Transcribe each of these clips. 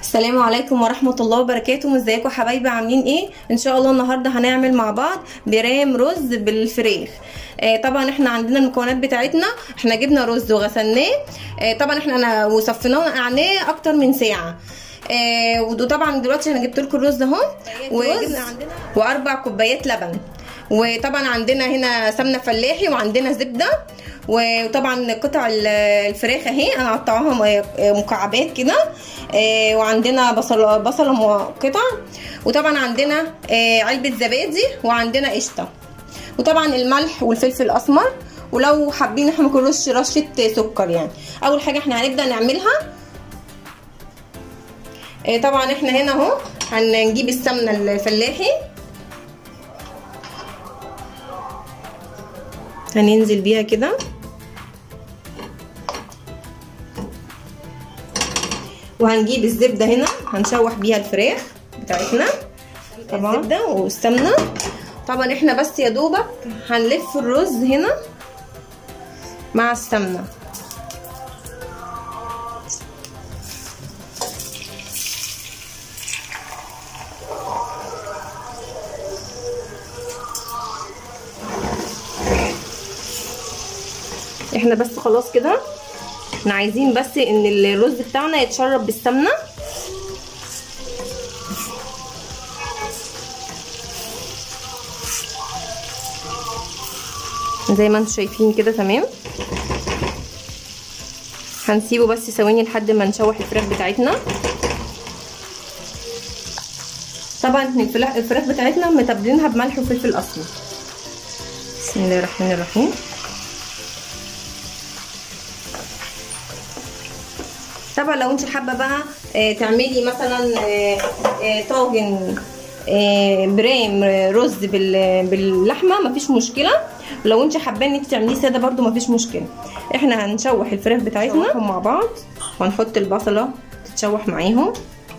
السلام عليكم ورحمة الله وبركاته ازيكم حبايبي عاملين ايه ان شاء الله النهاردة هنعمل مع بعض برام رز بالفراخ آه طبعا احنا عندنا المكونات بتاعتنا احنا جبنا رز وغسلناه آه طبعا احنا انا وصفيناه ونقعناه اكتر من ساعة آه وطبعا دلوقتي انا جبت لكم الرز اهو وجبنا عندنا واربع كوبايات لبن وطبعا عندنا هنا سمنه فلاحي وعندنا زبده وطبعا قطع الفراخ اهي انا قطعوها مكعبات كده وعندنا بصل بصله قطع وطبعا عندنا علبه زبادي وعندنا قشطه وطبعا الملح والفلفل الاسمر ولو حابين احنا ممكن نرش رشه سكر يعني اول حاجه احنا هنبدا نعملها طبعا احنا هنا اهو هنجيب السمنه الفلاحي هننزل بيها كده وهنجيب الزبده هنا هنشوح بيها الفراخ بتاعتنا طبعا الزبده والسمنه طبعا احنا بس يا دوبك هنلف الرز هنا مع السمنه احنا بس خلاص كده احنا عايزين بس ان الرز بتاعنا يتشرب بالسمنه زي ما انتم شايفين كده تمام هنسيبه بس ثواني لحد ما نشوح الفراخ بتاعتنا طبعا الفراخ بتاعتنا متبلينها بملح وفلفل اسمر بسم الله الرحمن الرحيم طبعا لو انت حابه بقى اه تعملي مثلا اه اه طاجن برام رز باللحمه مفيش مشكله لو انت حابه ان انت تعمليه ساده برده مفيش مشكله احنا هنشوح الفراخ بتاعتنا مع بعض وهنحط البصله تتشوح معاهم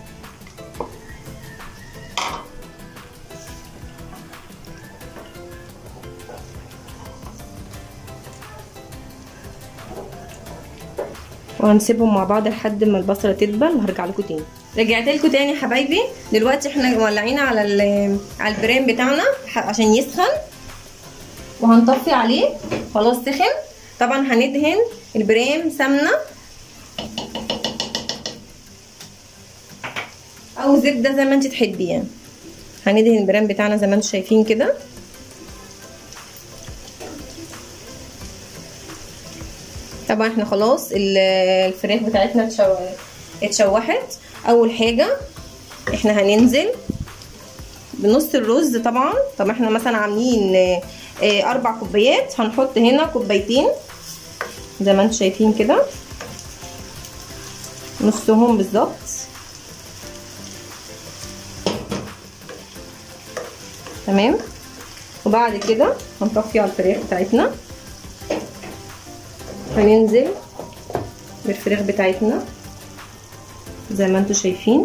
وهنسيبهم مع بعض لحد ما البصله تدبل وهرجع لكم تاني رجعت لكم تاني حبايبي دلوقتي احنا مولعين على على البرام بتاعنا عشان يسخن وهنطفي عليه خلاص سخن طبعا هندهن البرام سمنه او زبده زي ما انت تحبي يعني هندهن البرام بتاعنا زي ما انتم شايفين كده طبعا احنا خلاص الفراخ بتاعتنا اتشوحت اول حاجه احنا هننزل بنص الرز طبعا طب احنا مثلا عاملين اربع كوبايات هنحط هنا كوبايتين زي ما انتم شايفين كده نصهم بالظبط تمام وبعد كده هنطفي على الفراخ بتاعتنا هننزل بالفراخ بتاعتنا زي ما انتم شايفين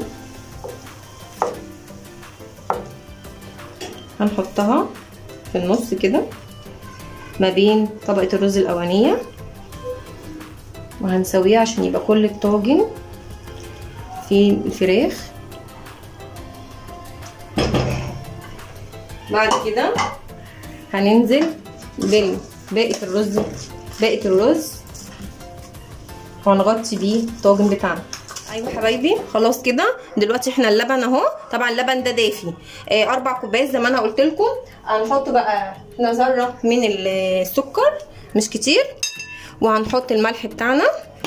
هنحطها في النص كده ما بين طبقة الرز الأولانية وهنسويها عشان يبقى كل الطاجن في الفراخ بعد كده هننزل بالباقي الرز باقي الرز وهنغطي بيه الطاجن بتاعنا ايوه حبايبي خلاص كده دلوقتي احنا اللبن اهو طبعا اللبن ده دافي اه اربع كوبايات زي ما انا قلت لكم هنحط بقى ذره من السكر مش كتير وهنحط الملح بتاعنا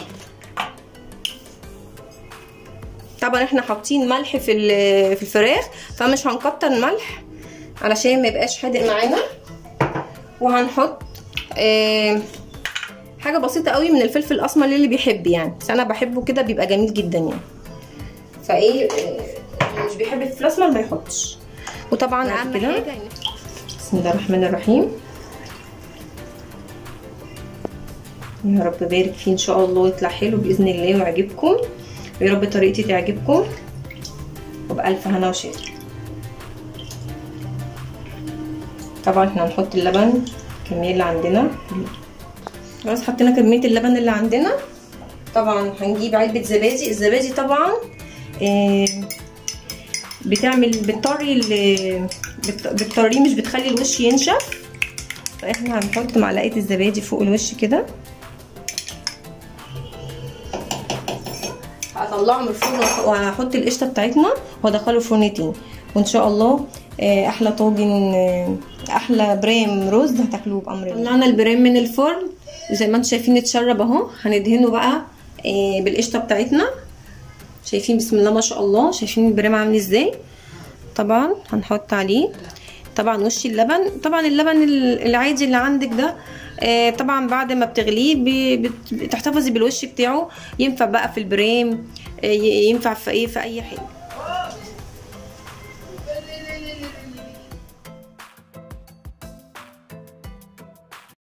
طبعا احنا حاطين ملح في في الفراخ فمش هنكتر الملح علشان ما يبقاش حادق معانا وهنحط اه حاجه بسيطه قوي من الفلفل الاسمر للي بيحب يعني بس انا بحبه كده بيبقى جميل جدا يعني فايه مش بيحب الفلفل الاسمر ما يحطش وطبعا اهم حاجه بسم الله الرحمن الرحيم يا رب بارك فيه ان شاء الله يطلع حلو باذن الله ويعجبكم ويا رب طريقتي تعجبكم وبألف هنا وشفا طبعا احنا هنحط اللبن الكميه اللي عندنا خلاص حطينا كميه اللبن اللي عندنا طبعا هنجيب علبه زبادي الزبادي طبعا آه، بتعمل بتطري ال- بت- بتطريه مش بتخلي الوش ينشف فاحنا هنحط معلقه الزبادي فوق الوش كده هطلعه من الفرن وأح- وهحط القشطه بتاعتنا وادخله الفرن تاني وان شاء الله آه، احلى طاجن آه، احلى برام رز هتاكلوه بامر الله طلعنا البرام من الفرن وزي ما انتم شايفين اتشرب اهو هندهنه بقى آه، بالقشطه بتاعتنا شايفين بسم الله ما شاء الله شايفين البرام عامل ازاي طبعا هنحط عليه طبعا وش اللبن طبعا اللبن ال- العادي اللي عندك ده آه، طبعا بعد ما بتغليه ب- بت- بتحتفظي بالوش بتاعه ينفع بقى في البرام آه، ي- ينفع في ايه في اي حاجه